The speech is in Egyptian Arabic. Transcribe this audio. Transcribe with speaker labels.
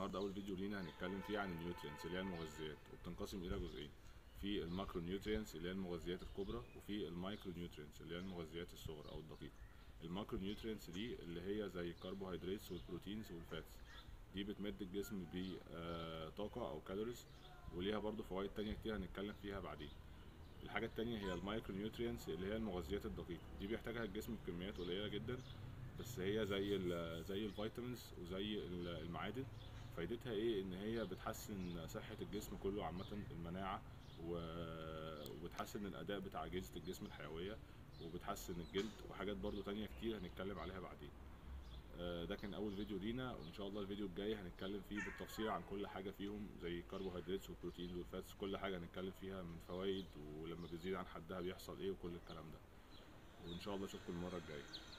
Speaker 1: النهارده اول فيديو لينا هنتكلم فيه عن النيوترينز اللي هي المغذيات وبتنقسم الى جزئين في الماكرو نيوترينز اللي هي المغذيات الكبرى وفي المايكرو نيوترينز اللي هي المغذيات الصغرى او الدقيقه الماكرو نيوترينز دي اللي هي زي الكربوهيدرات والبروتينز والفاتس دي بتمد الجسم بطاقه او كالوريز وليها برضو فوائد تانية كتير هنتكلم فيها بعدين الحاجة التانية هي المايكرو نيوترينز اللي هي المغذيات الدقيقة دي بيحتاجها الجسم بكميات قليلة جدا بس هي زي ال زي الفيتامينز وزي ال- المعادن فايدتها ايه ان هي بتحسن صحة الجسم كله عامة المناعة و- وبتحسن الاداء بتاع اجهزة الجسم الحيوية وبتحسن الجلد وحاجات برضو تانية كتير هنتكلم عليها بعدين آه، ده كان اول فيديو لينا وان شاء الله الفيديو الجاي هنتكلم فيه بالتفصيل عن كل حاجه فيهم زي الكربوهيدرات والبروتين والفاتس كل حاجه هنتكلم فيها من فوائد ولما بيزيد عن حدها بيحصل ايه وكل الكلام ده وان شاء الله اشوفكم المره الجايه